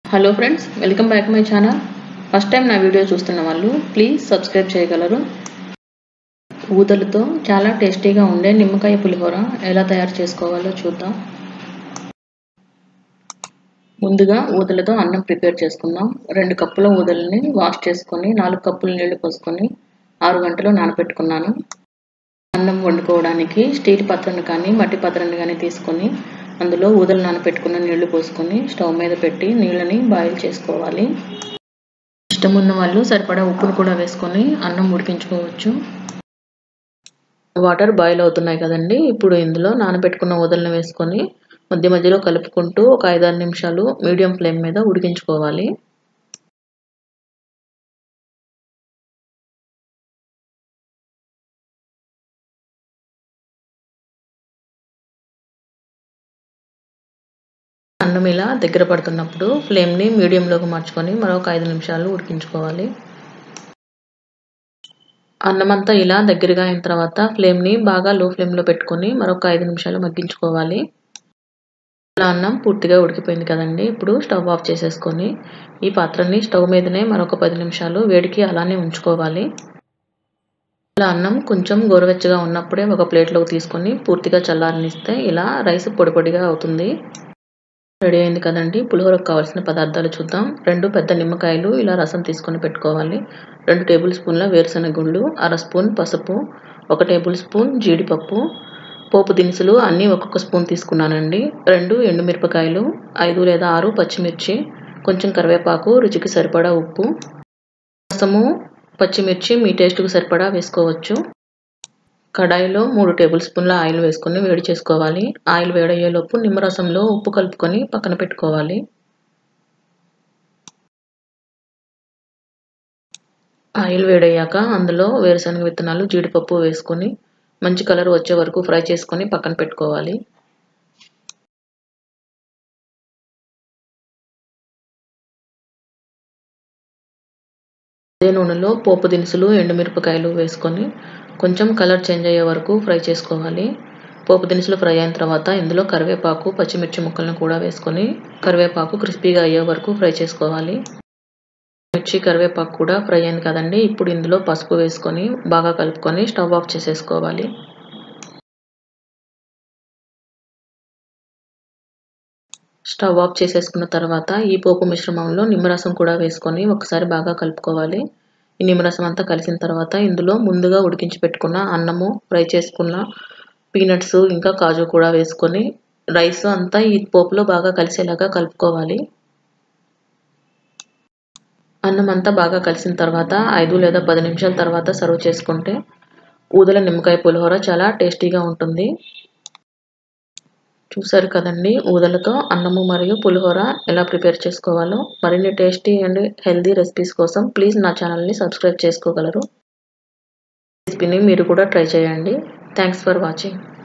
hello friends welcome back my channel first time నా video చూస్తున్న వాళ్ళు ప్లీజ్ సబ్స్క్రైబ్ చేయగలరు ఊతలతో చాలా టేస్టీగా ఉండే నిమ్మకాయ పులిహోర ఎలా తయారు చేసుకోవాలో చూద్దాం ముందుగా ఊదలతో అన్నం ప్రిపేర్ చేసుకుందాం రెండు కప్పుల ఊదలని వాష్ చేసుకొని నాలుగు కప్పుల నీళ్లు పోసుకొని ఆరు గంటలు నానబెట్టుకున్నాను అన్నం వండుకోవడానికి స్టీల్ పాత్రను కానీ మట్టి పాత్రను కానీ తీసుకొని అందులో ఊదలు నానబెట్టుకున్న నీళ్లు పోసుకొని స్టవ్ మీద పెట్టి నీళ్ళని బాయిల్ చేసుకోవాలి ఇష్టం ఉన్న వాళ్ళు సరిపడా ఉప్పును కూడా వేసుకొని అన్నం ఉడికించుకోవచ్చు వాటర్ బాయిల్ అవుతున్నాయి కదండి ఇప్పుడు ఇందులో నానబెట్టుకున్న ఊదలను వేసుకొని మధ్య మధ్యలో కలుపుకుంటూ ఒక ఐదారు నిమిషాలు మీడియం ఫ్లేమ్ మీద ఉడికించుకోవాలి అన్నం ఇలా దగ్గర పడుతున్నప్పుడు ఫ్లేమ్ని మీడియంలోకి మార్చుకొని మరొక ఐదు నిమిషాలు ఉడికించుకోవాలి అన్నం అంతా ఇలా దగ్గరగా అయిన తర్వాత ఫ్లేమ్ని బాగా లో ఫ్లేమ్లో పెట్టుకొని మరొక ఐదు నిమిషాలు మగ్గించుకోవాలి అలా అన్నం పూర్తిగా ఉడికిపోయింది కదండి ఇప్పుడు స్టవ్ ఆఫ్ చేసేసుకొని ఈ పాత్రని స్టవ్ మీదనే మరొక పది నిమిషాలు వేడికి అలానే ఉంచుకోవాలి ఇలా అన్నం కొంచెం గోరువెచ్చగా ఉన్నప్పుడే ఒక ప్లేట్లోకి తీసుకొని పూర్తిగా చల్లారనిస్తే ఇలా రైస్ పొడి పొడిగా అవుతుంది రెడీ అయింది కదండి పులిహోరకు కావాల్సిన పదార్థాలు చూద్దాం రెండు పెద్ద నిమ్మకాయలు ఇలా రసం తీసుకొని పెట్టుకోవాలి రెండు టేబుల్ స్పూన్ల వేరుశనగ గుళ్ళు అర స్పూన్ పసుపు ఒక టేబుల్ స్పూన్ జీడిపప్పు పోపు దినుసులు అన్నీ ఒక్కొక్క స్పూన్ తీసుకున్నానండి రెండు ఎండుమిరపకాయలు ఐదు లేదా ఆరు పచ్చిమిర్చి కొంచెం కరివేపాకు రుచికి సరిపడా ఉప్పు రసము పచ్చిమిర్చి మీ టేస్ట్కి సరిపడా వేసుకోవచ్చు కడాయిలో మూడు టేబుల్ స్పూన్ల ఆయిల్ వేసుకొని వేడి చేసుకోవాలి ఆయిల్ వేడయ్యేలోపు నిమ్మరసంలో ఉప్పు కలుపుకొని పక్కన పెట్టుకోవాలి ఆయిల్ వేడయ్యాక అందులో వేరుశనగ విత్తనాలు జీడిపప్పు వేసుకొని మంచి కలర్ వచ్చే వరకు ఫ్రై చేసుకొని పక్కన పెట్టుకోవాలి అదే నూనెలో పోపు దినుసులు ఎండుమిరపకాయలు వేసుకొని కొంచెం కలర్ చేంజ్ అయ్యే వరకు ఫ్రై చేసుకోవాలి పోపు దినుసులు ఫ్రై అయిన తర్వాత ఇందులో కరివేపాకు పచ్చిమిర్చి ముక్కలను కూడా వేసుకొని కరివేపాకు క్రిస్పీగా అయ్యే వరకు ఫ్రై చేసుకోవాలి మిర్చి కరివేపాకు కూడా ఫ్రై అయింది కదండి ఇప్పుడు ఇందులో పసుపు వేసుకొని బాగా కలుపుకొని స్టవ్ ఆఫ్ చేసేసుకోవాలి స్టవ్ ఆఫ్ చేసేసుకున్న తర్వాత ఈ పోపు మిశ్రమంలో నిమ్మరసం కూడా వేసుకొని ఒకసారి బాగా కలుపుకోవాలి ఈ నిమ్మరసం అంతా కలిసిన తర్వాత ఇందులో ముందుగా ఉడికించి పెట్టుకున్న అన్నము ఫ్రై చేసుకున్న పీనట్స్ ఇంకా కాజు కూడా వేసుకొని రైస్ అంతా ఈ పోపులో బాగా కలిసేలాగా కలుపుకోవాలి అన్నం అంతా బాగా కలిసిన తర్వాత ఐదు లేదా పది నిమిషాల తర్వాత సర్వ్ చేసుకుంటే ఊదల నిమ్మకాయ పులిహోర చాలా టేస్టీగా ఉంటుంది చూసారు కదండి ఊదలతో అన్నము మరియు పులిహోర ఎలా ప్రిపేర్ చేసుకోవాలో మరిన్ని టేస్టీ అండ్ హెల్దీ రెసిపీస్ కోసం ప్లీజ్ నా ఛానల్ని సబ్స్క్రైబ్ చేసుకోగలరు రెసిపీని మీరు కూడా ట్రై చేయండి థ్యాంక్స్ ఫర్ వాచింగ్